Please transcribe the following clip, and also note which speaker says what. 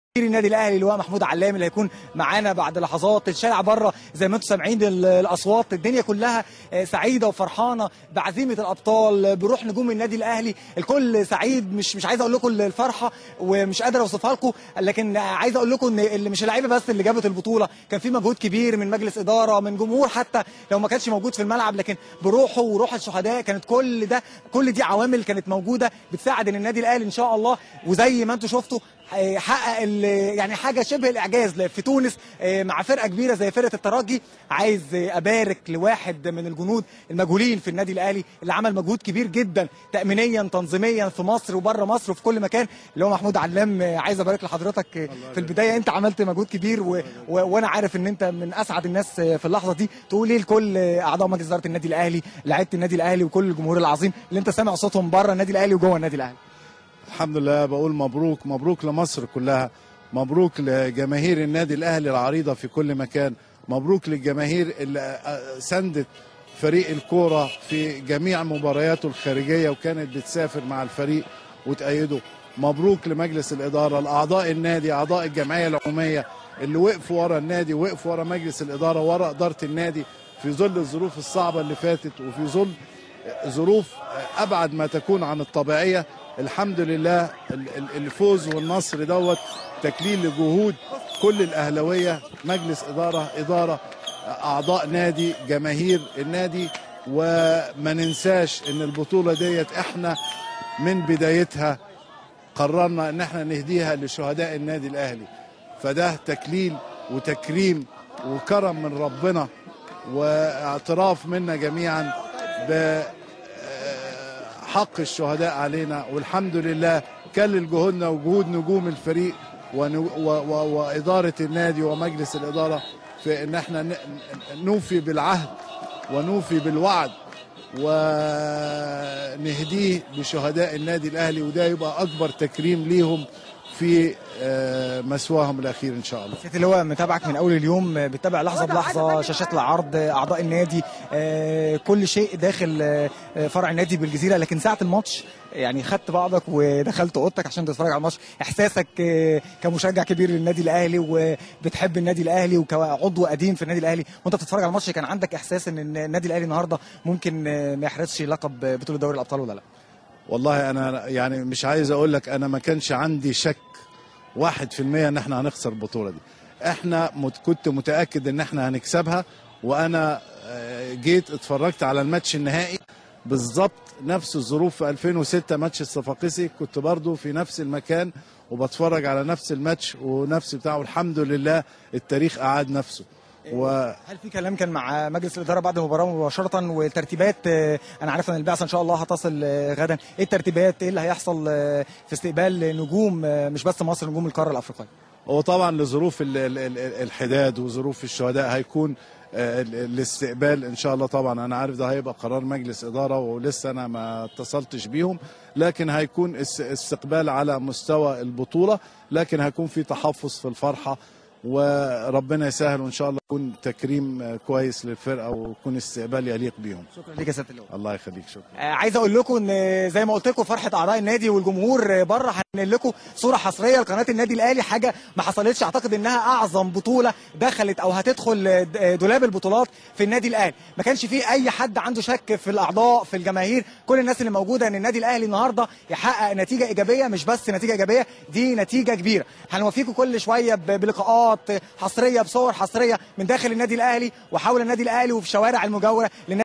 Speaker 1: النادي الاهلي اللي هو محمود علام اللي هيكون معانا بعد لحظات الشارع بره زي ما انتم سامعين ال- الاصوات الدنيا كلها آه، سعيده وفرحانه بعزيمه الابطال بروح نجوم النادي الاهلي الكل سعيد مش مش عايز اقول لكم الفرحه ومش قادر اوصفها لكم لكن عايز اقول لكم ان اللي مش اللعيبه بس اللي جابت البطوله كان في مجهود كبير من مجلس اداره من جمهور حتى لو ما كانش موجود في الملعب لكن بروحه وروح الشهداء كانت كل ده كل دي عوامل كانت موجوده بتساعد ان النادي الاهلي ان شاء الله وزي ما انتم شفتوا حقق ال- يعني حاجه شبه الاعجاز في تونس آه، مع فرقه كبيره زي فرقه الترجي عايز آه، ابارك لواحد من الجنود المجهولين في النادي الاهلي اللي عمل مجهود كبير جدا تامينيا تنظيميا في مصر وبره مصر وفي كل مكان اللي هو محمود علام آه، عايز ابارك لحضرتك آه، في البدايه انت عملت مجهود كبير و... و... وانا عارف ان انت من اسعد الناس آه، في اللحظه دي تقول ايه لكل آه، اعضاء مجلس اداره النادي الاهلي لعيبه النادي الاهلي وكل الجمهور العظيم اللي انت سامع صوتهم بره النادي الاهلي وجوه النادي الاهلي
Speaker 2: الحمد لله بقول مبروك مبروك لمصر كلها مبروك لجماهير النادي الاهلي العريضه في كل مكان مبروك للجماهير اللي سندت فريق الكوره في جميع مبارياته الخارجيه وكانت بتسافر مع الفريق وتأيده مبروك لمجلس الاداره لاعضاء النادي اعضاء الجمعيه العموميه اللي وقفوا ورا النادي وقفوا ورا مجلس الاداره ورا اداره النادي في ظل الظروف الصعبه اللي فاتت وفي ظل ظروف ابعد ما تكون عن الطبيعيه الحمد لله ال- ال- الفوز والنصر دوت تكليل لجهود كل الاهلاويه مجلس اداره اداره اعضاء نادي جماهير النادي وما ننساش ان البطوله ديت احنا من بدايتها قررنا ان احنا نهديها لشهداء النادي الاهلي فده تكليل وتكريم وكرم من ربنا واعتراف منا جميعا ب حق الشهداء علينا والحمد لله كلل جهودنا وجهود نجوم الفريق ونو- و- و- وإدارة النادي ومجلس الإدارة في إن احنا ن- نوفي بالعهد ونوفي بالوعد ونهديه لشهداء النادي الأهلي وده يبقى أكبر تكريم ليهم في آه، مسواهم الأخير إن شاء الله
Speaker 1: سيدي اللي هو متابعك من اول اليوم آه، بتتابع لحظه بلحظه شاشات العرض آه، اعضاء النادي آه، كل شيء داخل آه، آه، فرع النادي بالجزيره لكن ساعه الماتش يعني خدت بعضك ودخلت اوضتك عشان تتفرج على الماتش احساسك آه، كمشجع كبير للنادي الاهلي وبتحب النادي الاهلي وكعضو قديم في النادي الاهلي وانت بتتفرج على الماتش كان عندك احساس ان النادي الاهلي النهارده ممكن آه، ما يحرزش لقب بطوله دوري الابطال ولا لا
Speaker 2: والله انا يعني مش عايز اقول لك انا ما كانش عندي شك واحد في المية ان احنا هنخسر البطولة دي احنا مت كنت متأكد ان احنا هنكسبها وانا آه، جيت اتفرجت على الماتش النهائي بالظبط نفس الظروف في 2006 ماتش الصفاقسي كنت برضو في نفس المكان وبتفرج على نفس الماتش ونفس بتاعه والحمد لله التاريخ أعاد نفسه و...
Speaker 1: هل في كلام كان مع مجلس الاداره بعد المباراه مباشره والترتيبات آه، انا عارف ان البعثه ان شاء الله هتصل آه، غدا ايه الترتيبات ايه اللي هيحصل آه، في استقبال نجوم آه، مش بس مصر نجوم القاره الافريقيه
Speaker 2: هو طبعا لظروف ال- ال- ال- الحداد وظروف الشهداء هيكون آه، ال- الاستقبال ان شاء الله طبعا انا عارف ده هيبقى قرار مجلس اداره ولسه انا ما اتصلتش بيهم لكن هيكون اس- استقبال على مستوى البطوله لكن هيكون في تحفظ في الفرحه وربنا يسهل وان شاء الله يكون تكريم آه، كويس للفرقه ويكون استقبال يليق بيهم
Speaker 1: شكرا ليك يا سياده اللواء
Speaker 2: الله يخليك شكرا
Speaker 1: آه، عايز اقول لكم ان زي ما قلت لكم فرحه اعضاء النادي والجمهور آه، بره هنقل لكم صوره حصريه لقناه النادي الاهلي حاجه ما حصلتش اعتقد انها اعظم بطوله دخلت او هتدخل آه، د- آه، دولاب البطولات في النادي الاهلي ما كانش فيه اي حد عنده شك في الاعضاء في الجماهير كل الناس اللي موجوده ان النادي الاهلي النهارده يحقق نتيجه ايجابيه مش بس نتيجه ايجابيه دي نتيجه كبيره هنوفيكم كل شويه ب- بلقاءات حصريه بصور حصريه من داخل النادي الاهلي وحول النادي الاهلي وفي شوارع المجاوره للنادي